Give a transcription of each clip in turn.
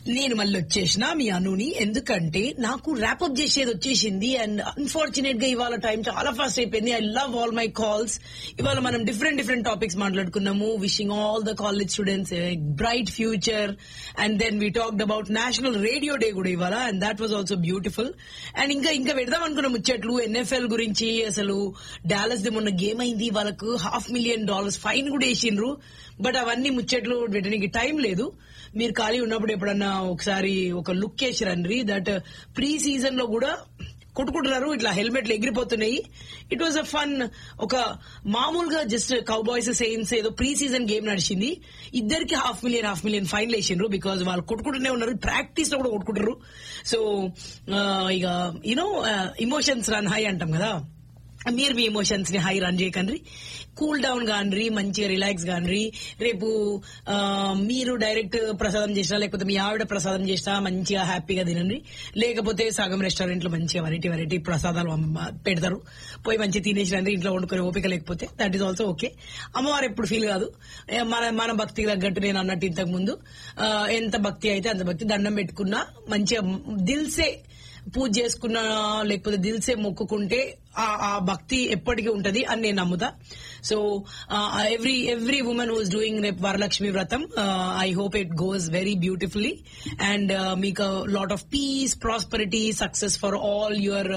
నేను మళ్ళీ వచ్చేసిన మీ అనుని ఎందుకంటే నాకు ర్యాప్అప్ చేసేది వచ్చేసింది అండ్ అన్ఫార్చునేట్ గా ఇవాళ టైం చాలా ఫాస్ట్ అయిపోయింది I love all my calls ఇవాళ మనం డిఫరెంట్ డిఫరెంట్ టాపిక్స్ మాట్లాడుకున్నాము wishing all the college students bright future and then we talked about national radio day కూడా ఇవాళ and that was also beautiful and ఇంకా ఇంకా పెడదాం అనుకున్న ముచ్చట్లు ఎన్ఎఫ్ఎల్ గురించి అసలు డాలస్ ది మొన్న గేమ్ అయింది వాళ్ళకు హాఫ్ మిలియన్ డాలర్స్ ఫైన్ కూడా వేసిండ్రు బట్ అవన్నీ ముచ్చట్లు పెట్టడానికి టైం లేదు మీరు ఖాళీ ఉన్నప్పుడు ఎప్పుడన్నా ఒకసారి ఒక లుక్ వేసి రండి దట్ ప్రీ సీజన్ లో కూడా కొట్టుకుంటున్నారు ఇట్లా హెల్మెట్లు ఎగిరిపోతున్నాయి ఇట్ వాజ్ అ ఫన్ ఒక మామూలుగా జస్ట్ కౌబాయ్స్ సెయిన్స్ ఏదో ప్రీ సీజన్ గేమ్ నడిచింది ఇద్దరికి half million half million fine వేసిండ్రు బికాజ్ వాళ్ళు కొట్టుకుంటూనే ఉన్నారు ప్రాక్టీస్ లో కూడా కొట్టుకుంటారు సో ఇక యూనో ఇమోషన్స్ రన్ హై అంటాం కదా మీరు మీ ఎమోషన్స్ ని హై రన్ చేయకండి కూల్ డౌన్ కాండ్రి మంచిగా రిలాక్స్ కాండ్రి రేపు ఆ, మీరు డైరెక్ట్ ప్రసాదం చేసినా లేకపోతే మీ ఆవిడ ప్రసాదం చేసినా మంచిగా హ్యాపీగా తినండి లేకపోతే సగం రెస్టారెంట్ లో మంచిగా వెరైటీ వెరైటీ ప్రసాదాలు అమ్మ- పెడతారు పోయి మంచిగా తినేసి రండి ఇంట్లో వండుకొని ఓపిక లేకపోతే దట్ ఈస్ ఆల్సో ఓకే అమ్మవారు ఎప్పుడు ఫీల్ కాదు ఏ, మన మన భక్తికి తగ్గట్టు నేను అన్నట్టు ఇంతకు ముందు ఆ, ఎంత భక్తి అయితే అంత భక్తి దండం పెట్టుకున్నా మంచిగా దిల్సే పూజ చేసుకున్నా లేకపోతే దిల్సే మొక్కుకుంటే ఆ ఆ భక్తి ఎప్పటికీ ఉంటది అని నేను నమ్ముతా so every every women who's doing రేపు Varalakshmi Vratham I hope it goes very beautifully and మీకు lot of peace prosperity success for all your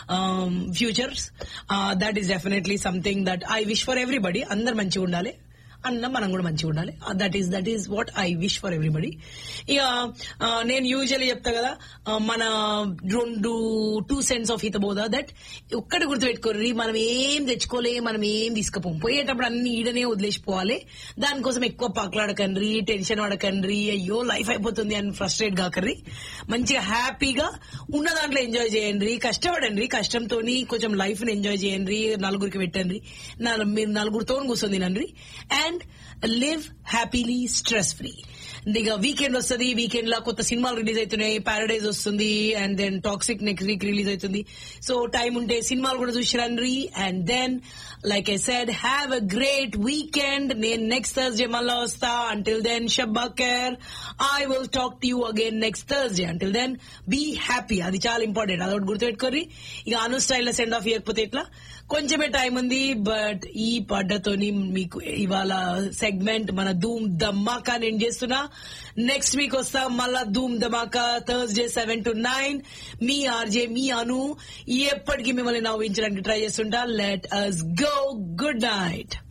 futures that is definitely something that I wish for everybody అందరు మంచిగా ఉండాలి అన్న మనం కూడా మంచిగా ఉండాలి that is that is what I wish for everybody ఇక ఆ, నేను యూజువల్లీ చెప్తా కదా ఆ, మన రెండు టూ సెన్స్ ఆఫ్ హితబోధ దట్ ఒక్కటి గుర్తుపెట్టుకోర్రి మనం ఏం తెచ్చుకోలే మనం ఏం తీసుకుపోం పోయేటప్పుడు అన్ని ఈడనే వదిలేసిపోవాలి దానికోసం ఎక్కువ పక్కలాడకండ్రి టెన్షన్ పడకండ్రి అయ్యో లైఫ్ అయిపోతుంది అని ఫ్రస్ట్రేట్ కాకర్రి మంచిగా హ్యాపీగా ఉన్న దాంట్లో ఎంజాయ్ చేయండి కష్టపడండి కష్టంతో కొంచెం లైఫ్ ని ఎంజాయ్ చేయండి నలుగురికి పెట్టండి నలు- మీరు నలుగురితో కూర్చొని తినండి and live happily stress free ఇక వీకెండ్ వస్తుంది వీకెండ్ లో కొత్త సినిమాలు రిలీజ్ అవుతున్నాయి పారడైజ్ వస్తుంది and then Toxic next week release అవుతుంది సో టైం ఉంటే సినిమాలు కూడా చూసి రండి and then like I said have a great weekend నేను నెక్స్ట్ థర్స్డే మళ్ళా వస్తా అంటిల్ దెన్ షబ్బా care I will talk to you again next Thursday until then be happy అది చాలా ఇంపార్టెంట్ అదొకటి గుర్తుపెట్టుకోరి ఇక అను స్టైల్ సెండ్ ఆఫ్ ఇయకపోతే ఇట్లా కొంచెమే టైం ఉంది బట్ ఈ పడ్డతోని మీకు ఇవాళ సెగ్మెంట్ మన ధూమ్ ధమాకా నేను చేస్తున్నా నెక్స్ట్ వీక్ వస్తా మళ్ళా Dhoom Dhamaka Thursday seven to nine మీ ఆర్జే మీ అను ఎప్పటికీ మిమ్మల్ని నవ్వించడానికి ట్రై చేస్తుంటా let us go good night